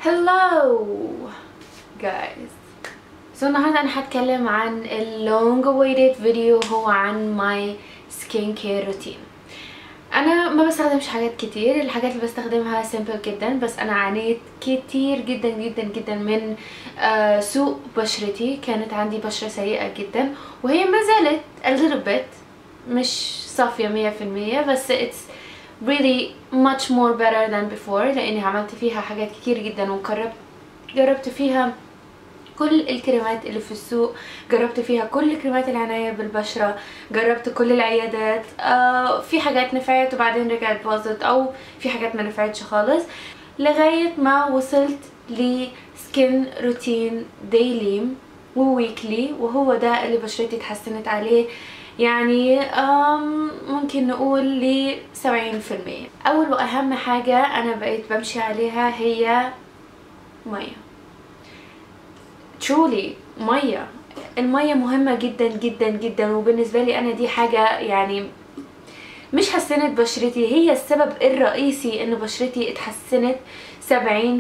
Hello guys so النهارده انا هتكلم عن ال long awaited video هو عن my skin care routine انا ما بستخدمش حاجات كتير الحاجات اللي بستخدمها simple جدا بس انا عانيت كتير جدا جدا جدا من آه سوء بشرتي كانت عندي بشرة سيئة جدا وهي ما زالت a little bit مش صافية مية في المية بس it's really much more better than before لاني عملت فيها حاجات كتير جدا وجربت جربت فيها كل الكريمات اللي في السوق جربت فيها كل كريمات العناية بالبشرة جربت كل العيادات آه في حاجات نفعت وبعدين رجعت باظت او في حاجات ما نفعتش خالص لغاية ما وصلت لسكين روتين ديلي وويكلي وهو ده اللي بشرتي اتحسنت عليه يعني ممكن نقول ل 70% اول واهم حاجة انا بقيت بمشي عليها هي مية truly مية المية مهمة جدا جدا جدا وبالنسبة لي انا دي حاجة يعني مش حسنت بشرتي هي السبب الرئيسي ان بشرتي اتحسنت 70%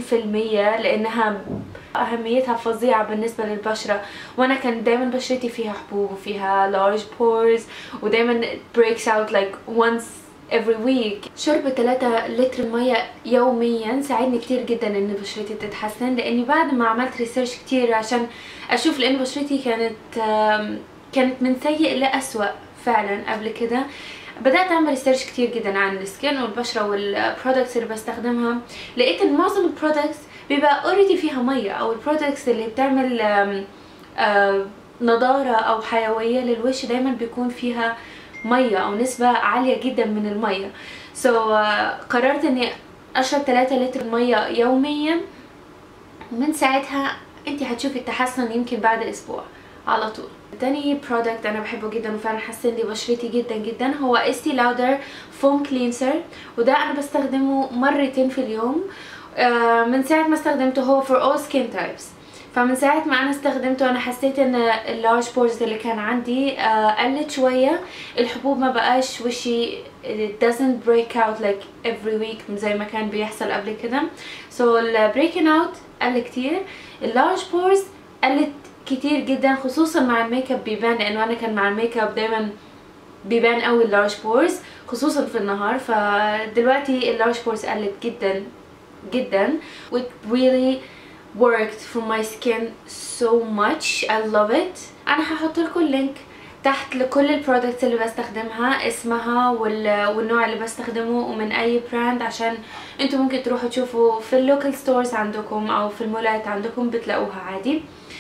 لانها اهميتها فظيعه بالنسبه للبشره وانا كان دايما بشرتي فيها حبوب وفيها large pores ودايما breaks out like once every week شرب 3 لتر ميه يوميا ساعدني كتير جدا ان بشرتي تتحسن لاني بعد ما عملت ريسيرش كتير عشان اشوف لان بشرتي كانت كانت من سيء لأسوأ فعلا قبل كده بدات اعمل ريسيرش كتير جدا عن السكين والبشره والبرودكتس اللي بستخدمها لقيت ان معظم البرودكتس بيبقى اوريدي فيها ميه او البرودكتس اللي بتعمل آم آم نضاره او حيويه للوش دايما بيكون فيها ميه او نسبه عاليه جدا من الميه سو so, uh, قررت اني اشرب 3 لتر ميه يوميا ومن ساعتها انت هتشوفي التحسن يمكن بعد اسبوع على طول تاني برودكت انا بحبه جدا وفعلا حسن لي بشرتي جدا جدا هو استي لاودر فوم كلينسر وده انا بستخدمه مرتين في اليوم آه من ساعه ما استخدمته هو for all skin types فمن ساعة ما أنا استخدمته أنا حسيت إن اللارج بورز اللي كان عندي آه قلت شوية الحبوب ما بقاش وشي it doesn't break out like every week زي ما كان بيحصل قبل كده so ال breaking out قل كتير اللارج بورز قلت كتير جدا خصوصا مع الميك اب بيبان لانه انا كان مع الميك اب دايما بيبان قوي اللارج بورز خصوصا في النهار فدلوقتي اللارج بورز قلت جدا جدا it really worked for my skin so much I love it انا هحط لكم اللينك تحت لكل البرودكتس اللي بستخدمها اسمها والنوع اللي بستخدمه ومن اي براند عشان انتوا ممكن تروحوا تشوفوا في اللوكال ستورز عندكم او في المولات عندكم بتلاقوها عادي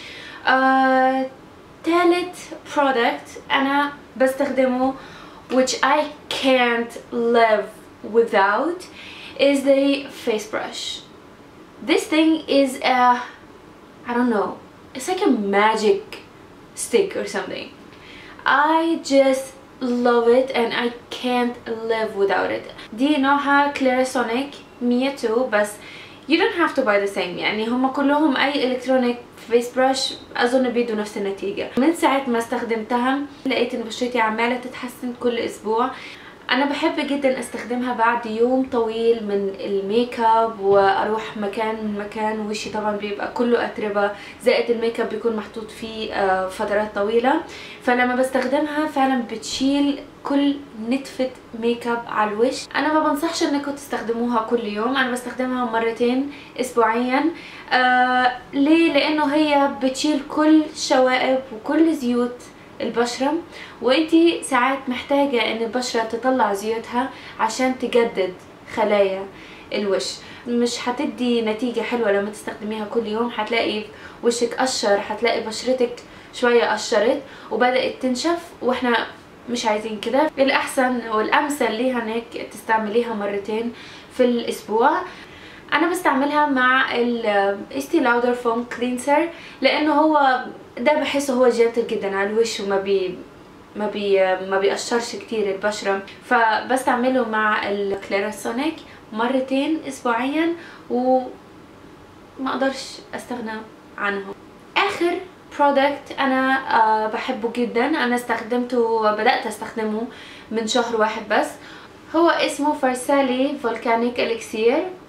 آه، تالت product أنا بستخدمه which I can't live without is the face brush. This thing is a I don't know it's like a magic stick or something. I just love it and I can't live without it. دي نوعها Clarisonic 102 بس you don't have to buy the same يعني هم كلهم اي الكترونيك فيس براش اظن بيدوا نفس النتيجة من ساعة ما استخدمتها لقيت ان بشرتي عمالة تتحسن كل اسبوع انا بحب جدا استخدمها بعد يوم طويل من الميك اب واروح مكان من مكان وشي طبعا بيبقى كله اتربه زائد الميك اب بيكون محطوط فيه فترات طويله فلما بستخدمها فعلا بتشيل كل نتفة ميك اب على الوش انا ما بنصحش انكم تستخدموها كل يوم انا بستخدمها مرتين اسبوعيا آه ليه لانه هي بتشيل كل شوائب وكل زيوت البشرة وانتي ساعات محتاجة ان البشرة تطلع زيوتها عشان تجدد خلايا الوش مش هتدي نتيجة حلوة لما تستخدميها كل يوم هتلاقي وشك قشر هتلاقي بشرتك شوية قشرت وبدأت تنشف واحنا مش عايزين كده الاحسن والامثل ليها انك تستعمليها مرتين في الاسبوع انا بستعملها مع الاستي لاودر فوم كلينسر لانه هو ده بحسه هو جنتل جدا على الوش وما بي ما بي ما بيقشرش كتير البشرة فبستعمله مع الكليراسونيك مرتين اسبوعيا وما اقدرش استغنى عنهم اخر برودكت انا آه بحبه جدا انا استخدمته بدأت استخدمه من شهر واحد بس هو اسمه فرسالي فولكانيك اليكسير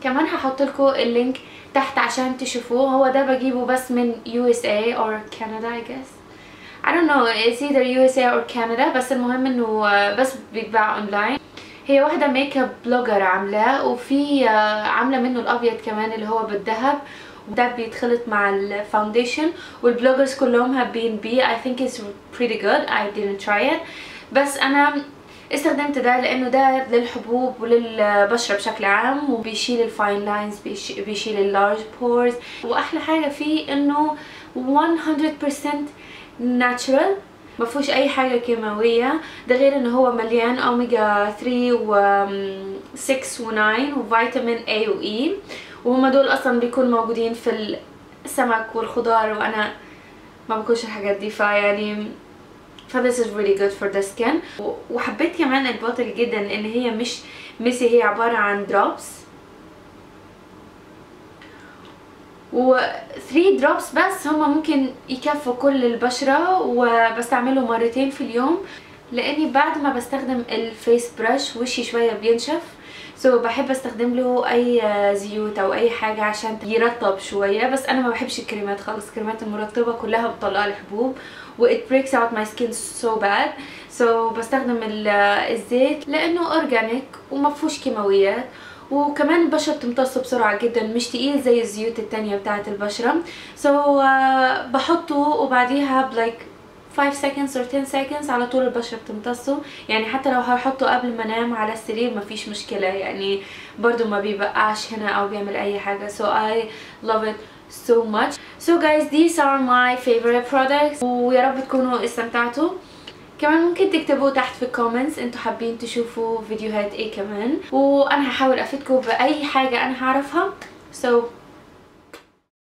كمان هحط لكم اللينك تحت عشان تشوفوه هو ده بجيبه بس من USA or Canada I guess I don't know it's either USA or Canada بس المهم انه بس بيتباع اونلاين هي واحدة ميك اب بلوجر عاملاه وفي عاملة منه الابيض كمان اللي هو بالذهب وده بيتخلط مع الفاونديشن والبلوجرز كلهم هابين بيه I think it's pretty good I didn't try it بس انا استخدمت ده لانه ده للحبوب وللبشره بشكل عام وبيشيل الفاين لاينز بيشيل اللارج بورز واحلى حاجه فيه انه 100% ناتشرال ما فيهوش اي حاجه كيماويه ده غير انه هو مليان اوميجا 3 و 6 و 9 وفيتامين A و E وهما دول اصلا بيكونوا موجودين في السمك والخضار وانا ما باكلش الحاجات دي فيعني ف this is really good for the skin وحبيت كمان البوتل جدا لان هي مش ميسي هي عبارة عن drops و 3 drops بس هما ممكن يكفوا كل البشرة وبستعمله مرتين في اليوم لاني بعد ما بستخدم الفيس برش وشي شوية بينشف سو so, بحب استخدم له اي زيوت او اي حاجه عشان يرطب شويه بس انا ما بحبش الكريمات خالص الكريمات المرطبه كلها بتطلع لي حبوب و it breaks out my skin so bad سو so, بستخدم الزيت لانه اورجانيك وما فيهوش كيماويات وكمان البشرة بتمتصه بسرعة جدا مش تقيل زي الزيوت التانية بتاعة البشرة سو so, uh, بحطه وبعديها بلايك 5 seconds or 10 seconds على طول البشرة بتمتصه يعني حتى لو هحطه قبل ما انام على السرير مفيش مشكلة يعني برضو ما بيبقعش هنا او بيعمل اي حاجة so I love it so much so guys these are my favorite products ويا رب تكونوا استمتعتوا كمان ممكن تكتبوا تحت في الكومنتس انتوا حابين تشوفوا فيديوهات ايه كمان وانا هحاول افيدكم باي حاجة انا هعرفها so